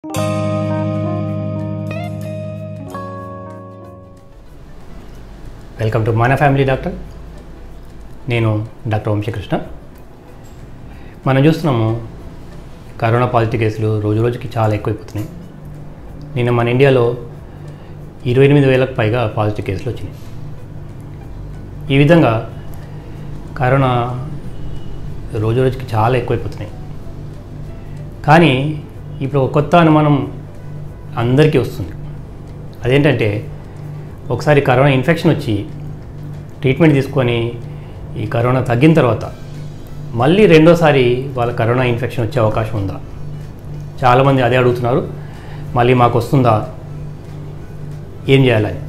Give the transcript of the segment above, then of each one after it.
welcome to మన family doctor నేను doctor Vamsikrishna మనం చూస్తున్నాము కరోనా పాజిటివ్ కేసులు రోజు రోజుకి చాలా ఎక్కువైపోతున్నాయి నిన్న మన ఇండియాలో ఇరవై ఎనిమిది వేలకు పైగా పాజిటివ్ కేసులు వచ్చినాయి ఈ విధంగా కరోనా రోజు రోజుకి చాలా ఎక్కువైపోతున్నాయి కానీ ఇప్పుడు ఒక కొత్త అనుమానం అందరికీ వస్తుంది అదేంటంటే ఒకసారి కరోనా ఇన్ఫెక్షన్ వచ్చి ట్రీట్మెంట్ తీసుకొని ఈ కరోనా తగ్గిన తర్వాత మళ్ళీ రెండోసారి వాళ్ళ కరోనా ఇన్ఫెక్షన్ వచ్చే అవకాశం ఉందా చాలామంది అదే అడుగుతున్నారు మళ్ళీ మాకు వస్తుందా ఏం చేయాలని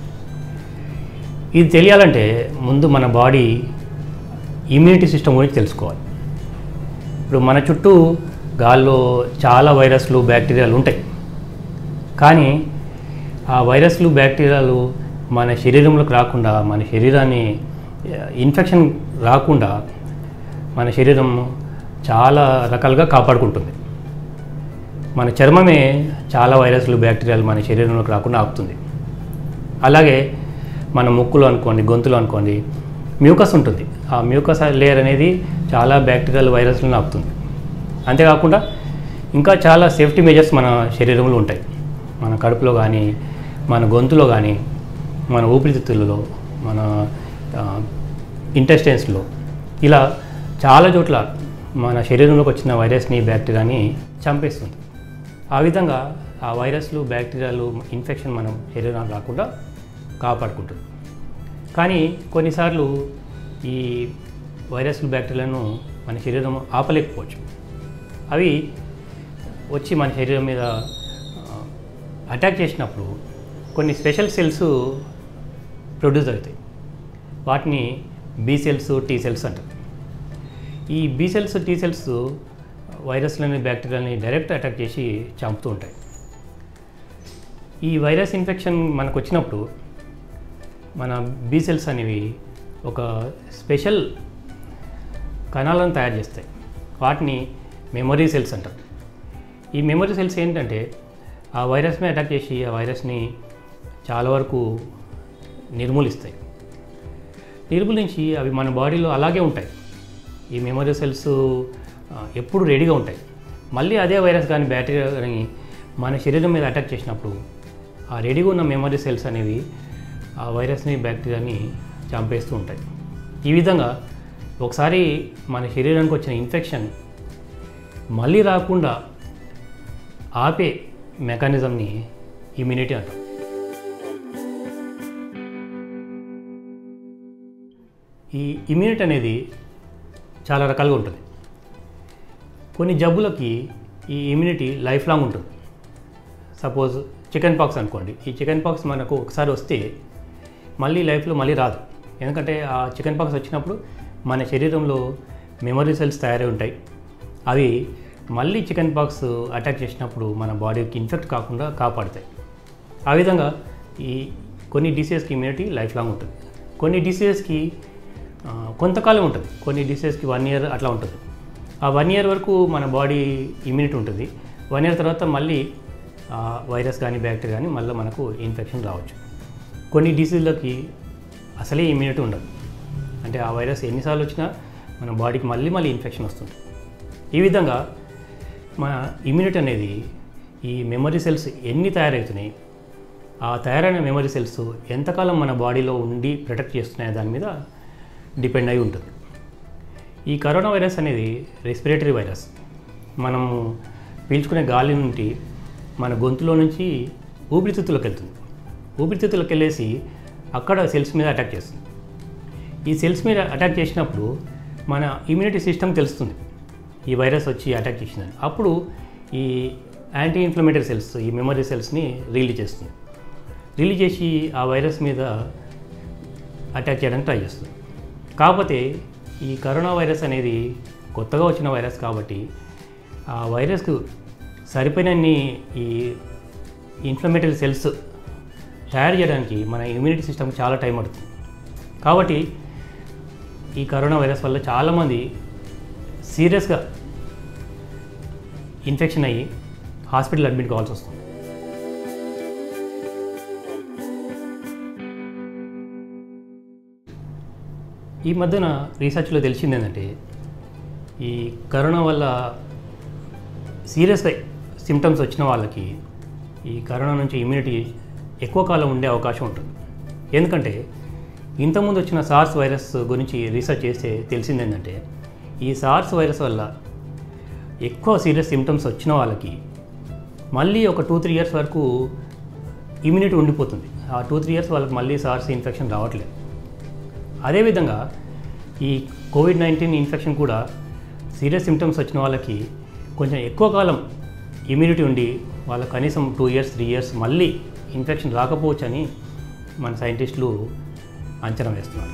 ఇది తెలియాలంటే ముందు మన బాడీ ఇమ్యూనిటీ సిస్టమ్ గురించి తెలుసుకోవాలి ఇప్పుడు మన చుట్టూ గాల్లో చాలా వైరస్లు బ్యాక్టీరియాలు ఉంటాయి కానీ ఆ వైరస్లు బ్యాక్టీరియాలు మన శరీరంలోకి రాకుండా మన శరీరాన్ని ఇన్ఫెక్షన్ రాకుండా మన శరీరం చాలా రకాలుగా కాపాడుకుంటుంది మన చర్మమే చాలా వైరస్లు బ్యాక్టీరియాలు మన శరీరంలోకి రాకుండా ఆపుతుంది అలాగే మన ముక్కులో అనుకోండి గొంతులో అనుకోండి మ్యూకస్ ఉంటుంది ఆ మ్యూకస్ లేయర్ అనేది చాలా బ్యాక్టీరియల్ వైరస్లను ఆపుతుంది అంతేకాకుండా ఇంకా చాలా సేఫ్టీ మెజర్స్ మన శరీరంలో ఉంటాయి మన కడుపులో కానీ మన గొంతులో కానీ మన ఊపిరితిత్తులలో మన ఇంటెస్టైన్స్లో ఇలా చాలా చోట్ల మన శరీరంలోకి వచ్చిన వైరస్ని బ్యాక్టీరియాని చంపేస్తుంది ఆ విధంగా ఆ వైరస్లు బ్యాక్టీరియాలు ఇన్ఫెక్షన్ మనం శరీరం రాకుండా కాపాడుకుంటుంది కానీ కొన్నిసార్లు ఈ వైరస్లు బ్యాక్టీరియాలను మన శరీరం ఆపలేకపోవచ్చు అవి వచ్చి మన శరీరం మీద అటాక్ చేసినప్పుడు కొన్ని స్పెషల్ సెల్స్ ప్రొడ్యూస్ అవుతాయి వాటిని బీ సెల్స్ టీ సెల్స్ అంటారు ఈ బీ సెల్స్ టీ సెల్స్ వైరస్లని బ్యాక్టీరియాలని డైరెక్ట్ అటాక్ చేసి చంపుతూ ఉంటాయి ఈ వైరస్ ఇన్ఫెక్షన్ మనకు వచ్చినప్పుడు మన బీ సెల్స్ అనేవి ఒక స్పెషల్ కణాలను తయారు చేస్తాయి వాటిని మెమరీ సెల్స్ అంటారు ఈ మెమరీ సెల్స్ ఏంటంటే ఆ వైరస్ మీద అటాక్ చేసి ఆ వైరస్ని చాలా వరకు నిర్మూలిస్తాయి నిర్మూలించి అవి మన బాడీలో అలాగే ఉంటాయి ఈ మెమరీ సెల్స్ ఎప్పుడు రెడీగా ఉంటాయి మళ్ళీ అదే వైరస్ కానీ బ్యాక్టీరియా కానీ మన శరీరం మీద అటాక్ చేసినప్పుడు ఆ రెడీగా ఉన్న మెమరీ సెల్స్ అనేవి ఆ వైరస్ని బ్యాక్టీరియాని చంపేస్తూ ఉంటాయి ఈ విధంగా ఒకసారి మన శరీరానికి వచ్చిన ఇన్ఫెక్షన్ మళ్ళీ రాకుండా ఆపే మెకానిజంని ఇమ్యూనిటీ అంటాం ఈ ఇమ్యూనిటీ అనేది చాలా రకాలుగా ఉంటుంది కొన్ని జబ్బులకి ఈ ఇమ్యూనిటీ లైఫ్ లాంగ్ ఉంటుంది సపోజ్ చికెన్ పాక్స్ అనుకోండి ఈ చికెన్ పాక్స్ మనకు ఒకసారి వస్తే మళ్ళీ లైఫ్లో మళ్ళీ రాదు ఎందుకంటే ఆ చికెన్ పాక్స్ వచ్చినప్పుడు మన శరీరంలో మెమరీ సెల్స్ తయారై ఉంటాయి అవి మళ్ళీ చికెన్ పాక్స్ అటాక్ చేసినప్పుడు మన బాడీకి ఇన్ఫెక్ట్ కాకుండా కాపాడుతాయి ఆ విధంగా ఈ కొన్ని డిసీజెస్కి ఇమ్యూనిటీ లైఫ్ లాంగ్ ఉంటుంది కొన్ని డిసీజెస్కి కొంతకాలం ఉంటుంది కొన్ని డిసీజెస్కి వన్ ఇయర్ అట్లా ఉంటుంది ఆ వన్ ఇయర్ వరకు మన బాడీ ఇమ్యూనిటీ ఉంటుంది వన్ ఇయర్ తర్వాత మళ్ళీ వైరస్ కానీ బ్యాక్టీరియా కానీ మళ్ళీ మనకు ఇన్ఫెక్షన్ రావచ్చు కొన్ని డిసీజ్లకి అసలే ఇమ్యూనిటీ ఉండదు అంటే ఆ వైరస్ ఎన్నిసార్లు వచ్చినా మన బాడీకి మళ్ళీ మళ్ళీ ఇన్ఫెక్షన్ వస్తుంది ఈ విధంగా మన ఇమ్యూనిటీ అనేది ఈ మెమరీ సెల్స్ ఎన్ని తయారవుతున్నాయి ఆ తయారైన మెమరీ సెల్స్ ఎంతకాలం మన బాడీలో ఉండి ప్రొటెక్ట్ చేస్తున్నాయో దాని మీద డిపెండ్ అయి ఉంటుంది ఈ కరోనా వైరస్ అనేది రెస్పిరేటరీ వైరస్ మనము పీల్చుకునే గాలి నుండి మన గొంతులో నుంచి ఊపిరితిత్తులకు వెళ్తుంది ఊపిరితిత్తులకు వెళ్ళేసి అక్కడ సెల్స్ మీద అటాక్ చేస్తుంది ఈ సెల్స్ మీద అటాక్ చేసినప్పుడు మన ఇమ్యూనిటీ సిస్టమ్ తెలుస్తుంది ఈ వైరస్ వచ్చి అటాక్ చేసిందని అప్పుడు ఈ యాంటీ ఇన్ఫ్లమేటరీ సెల్స్ ఈ మెమరీ సెల్స్ని రిలీజ్ చేస్తుంది రిలీజ్ చేసి ఆ వైరస్ మీద అటాక్ చేయడానికి ట్రై చేస్తుంది కాకపోతే ఈ కరోనా వైరస్ అనేది కొత్తగా వచ్చిన వైరస్ కాబట్టి ఆ వైరస్కు సరిపోయినన్ని ఈ ఇన్ఫ్లమేటరీ సెల్స్ తయారు చేయడానికి మన ఇమ్యూనిటీ సిస్టమ్ చాలా టైం పడుతుంది కాబట్టి ఈ కరోనా వైరస్ వల్ల చాలామంది సీరియస్గా ఇన్ఫెక్షన్ అయ్యి హాస్పిటల్ అడ్మిట్ కావాల్సి వస్తుంది ఈ మధ్యన రీసెర్చ్లో తెలిసింది ఏంటంటే ఈ కరోనా వల్ల సీరియస్గా సిమ్టమ్స్ వచ్చిన వాళ్ళకి ఈ కరోనా నుంచి ఇమ్యూనిటీ ఎక్కువ కాలం ఉండే అవకాశం ఉంటుంది ఎందుకంటే ఇంతకుముందు వచ్చిన సార్స్ వైరస్ గురించి రీసెర్చ్ చేస్తే తెలిసింది ఏంటంటే ఈ సార్స్ వైరస్ వల్ల ఎక్కువ సీరియస్ సిమ్టమ్స్ వచ్చిన వాళ్ళకి మళ్ళీ ఒక టూ త్రీ ఇయర్స్ వరకు ఇమ్యూనిటీ ఉండిపోతుంది ఆ టూ త్రీ ఇయర్స్ వాళ్ళకి మళ్ళీ సార్స్ ఇన్ఫెక్షన్ రావట్లేదు అదేవిధంగా ఈ కోవిడ్ నైన్టీన్ ఇన్ఫెక్షన్ కూడా సీరియస్ సిమ్టమ్స్ వచ్చిన వాళ్ళకి కొంచెం ఎక్కువ కాలం ఇమ్యూనిటీ ఉండి వాళ్ళకి కనీసం టూ ఇయర్స్ త్రీ ఇయర్స్ మళ్ళీ ఇన్ఫెక్షన్ రాకపోవచ్చని మన సైంటిస్టులు అంచనా వేస్తున్నారు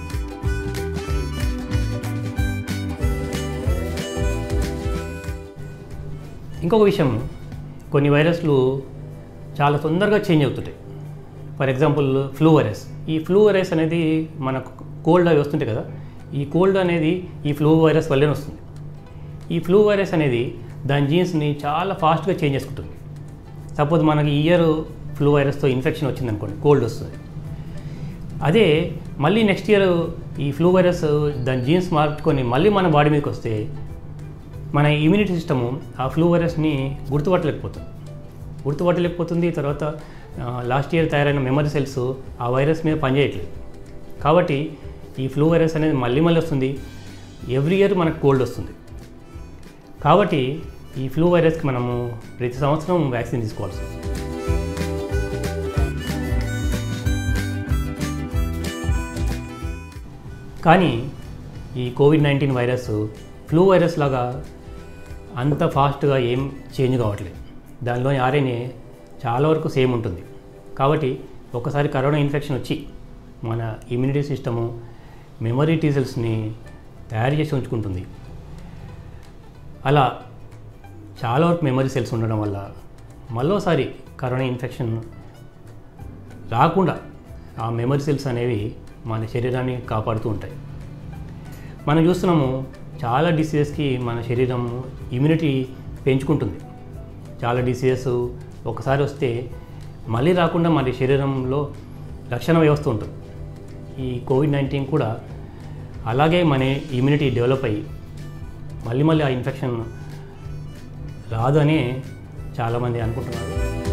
ఇంకొక విషయం కొన్ని వైరస్లు చాలా తొందరగా చేంజ్ అవుతుంటాయి ఫర్ ఎగ్జాంపుల్ ఫ్లూ వైరస్ ఈ ఫ్లూ వైరస్ అనేది మనకు కోల్డ్ అవి వస్తుంటాయి కదా ఈ కోల్డ్ అనేది ఈ ఫ్లూ వైరస్ వల్లనే వస్తుంది ఈ ఫ్లూ వైరస్ అనేది దాని జీన్స్ని చాలా ఫాస్ట్గా చేంజ్ చేసుకుంటుంది సపోజ్ మనకి ఇయర్ ఫ్లూ వైరస్తో ఇన్ఫెక్షన్ వచ్చింది అనుకోండి కోల్డ్ వస్తుంది అదే మళ్ళీ నెక్స్ట్ ఇయర్ ఈ ఫ్లూ వైరస్ దాని జీన్స్ మార్చుకొని మళ్ళీ మన బాడీ మీదకి వస్తే మన ఇమ్యూనిటీ సిస్టము ఆ ఫ్లూ వైరస్ని గుర్తుపట్టలేకపోతుంది గుర్తుపట్టలేకపోతుంది తర్వాత లాస్ట్ ఇయర్ తయారైన మెమరీ సెల్స్ ఆ వైరస్ మీద పనిచేయట్లేదు కాబట్టి ఈ ఫ్లూ వైరస్ అనేది మళ్ళీ మళ్ళీ వస్తుంది ఎవ్రీ ఇయర్ మనకు కోల్డ్ వస్తుంది కాబట్టి ఈ ఫ్లూ వైరస్కి మనము ప్రతి సంవత్సరం వ్యాక్సిన్ తీసుకోవాల్సి వస్తుంది కానీ ఈ covid nineteen virus flu virus లాగా అంత ఫాస్ట్గా ఏం చేంజ్ కావట్లేదు దానిలోని ఆర్ఎన్ఏ చాలా వరకు సేమ్ ఉంటుంది కాబట్టి ఒకసారి కరోనా ఇన్ఫెక్షన్ వచ్చి మన ఇమ్యూనిటీ సిస్టము మెమరీ టీజల్స్ని తయారు చేసి ఉంచుకుంటుంది అలా చాలా వరకు మెమరీ సెల్స్ ఉండడం వల్ల మళ్ళోసారి కరోనా ఇన్ఫెక్షన్ రాకుండా ఆ మెమరీ సెల్స్ అనేవి మన శరీరాన్ని కాపాడుతూ ఉంటాయి మనం చూస్తున్నాము చాలా డిసీజెస్కి మన శరీరం ఇమ్యూనిటీ పెంచుకుంటుంది చాలా డిసీజెస్ ఒకసారి వస్తే మళ్ళీ రాకుండా మన శరీరంలో రక్షణ వ్యవస్థ ఉంటుంది ఈ కోవిడ్ నైన్టీన్ కూడా అలాగే మన ఇమ్యూనిటీ డెవలప్ అయ్యి మళ్ళీ మళ్ళీ ఆ ఇన్ఫెక్షన్ రాదు అని చాలామంది అనుకుంటున్నారు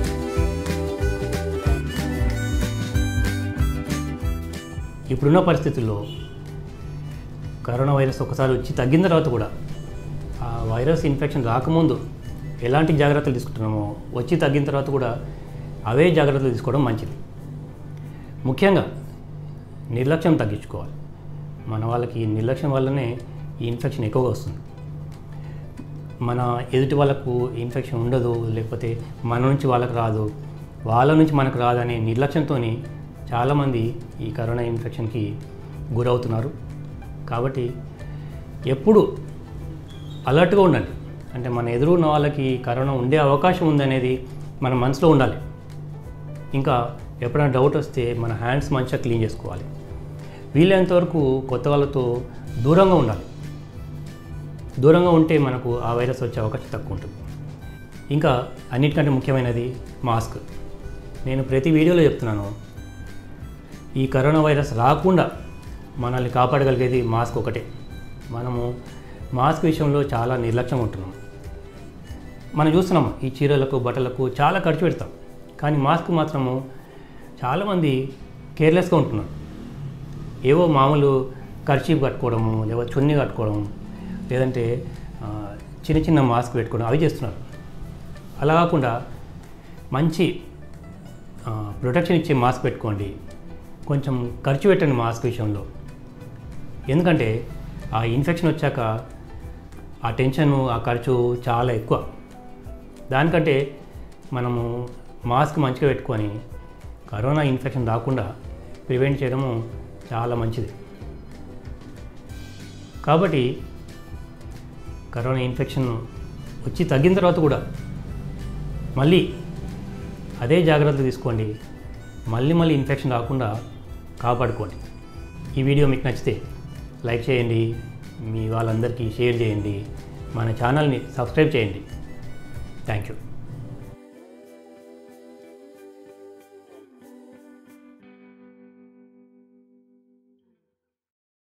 ఇప్పుడున్న పరిస్థితుల్లో కరోనా వైరస్ ఒకసారి వచ్చి తగ్గిన తర్వాత కూడా ఆ వైరస్ ఇన్ఫెక్షన్ రాకముందు ఎలాంటి జాగ్రత్తలు తీసుకుంటున్నామో వచ్చి తగ్గిన తర్వాత కూడా అవే జాగ్రత్తలు తీసుకోవడం మంచిది ముఖ్యంగా నిర్లక్ష్యం తగ్గించుకోవాలి మన వాళ్ళకి నిర్లక్ష్యం వల్లనే ఈ ఇన్ఫెక్షన్ ఎక్కువగా వస్తుంది మన ఎదుటి వాళ్ళకు ఇన్ఫెక్షన్ ఉండదు లేకపోతే మన నుంచి వాళ్ళకి రాదు వాళ్ళ నుంచి మనకు రాదనే నిర్లక్ష్యంతో చాలామంది ఈ కరోనా ఇన్ఫెక్షన్కి గురవుతున్నారు కాబట్టి ఎప్పుడు అలర్ట్గా ఉండండి అంటే మన ఎదురు ఉన్న వాళ్ళకి కరోనా ఉండే అవకాశం ఉందనేది మన మనసులో ఉండాలి ఇంకా ఎప్పుడైనా డౌట్ వస్తే మన హ్యాండ్స్ మంచిగా క్లీన్ చేసుకోవాలి వీలైనంత వరకు కొత్త వాళ్ళతో దూరంగా ఉండాలి దూరంగా ఉంటే మనకు ఆ వైరస్ వచ్చే అవకాశం తక్కువ ఉంటుంది ఇంకా అన్నిటికంటే ముఖ్యమైనది మాస్క్ నేను ప్రతి వీడియోలో చెప్తున్నాను ఈ కరోనా వైరస్ రాకుండా మనల్ని కాపాడగలిగేది మాస్క్ ఒకటే మనము మాస్క్ విషయంలో చాలా నిర్లక్ష్యం ఉంటున్నాం మనం చూస్తున్నాం ఈ చీరలకు బట్టలకు చాలా ఖర్చు పెడతాం కానీ మాస్క్ మాత్రము చాలామంది కేర్లెస్గా ఉంటున్నారు ఏవో మామూలు ఖర్చీఫ్ కట్టుకోవడము లేకపోతే చున్నీ కట్టుకోవడం లేదంటే ఆ, చిన్న చిన్న మాస్క్ పెట్టుకోవడం అవి చేస్తున్నారు అలా కాకుండా మంచి ఆ, ప్రొటెక్షన్ ఇచ్చే మాస్క్ పెట్టుకోండి కొంచెం ఖర్చు పెట్టండి మాస్క్ విషయంలో ఎందుకంటే ఆ ఇన్ఫెక్షన్ వచ్చాక ఆ టెన్షన్ ఆ ఖర్చు చాలా ఎక్కువ దానికంటే మనము మాస్క్ మంచిగా పెట్టుకొని కరోనా ఇన్ఫెక్షన్ రాకుండా ప్రివెంట్ చేయడము చాలా మంచిది కాబట్టి కరోనా ఇన్ఫెక్షన్ వచ్చి తగ్గిన తర్వాత కూడా మళ్ళీ అదే జాగ్రత్తలు తీసుకోండి మళ్ళీ మళ్ళీ ఇన్ఫెక్షన్ రాకుండా కాపాడుకోండి ఈ వీడియో మీకు నచ్చితే లైక్ చేయండి మీ వాళ్ళందరికీ షేర్ చేయండి మన ఛానల్ని సబ్స్క్రైబ్ చేయండి థ్యాంక్ యూ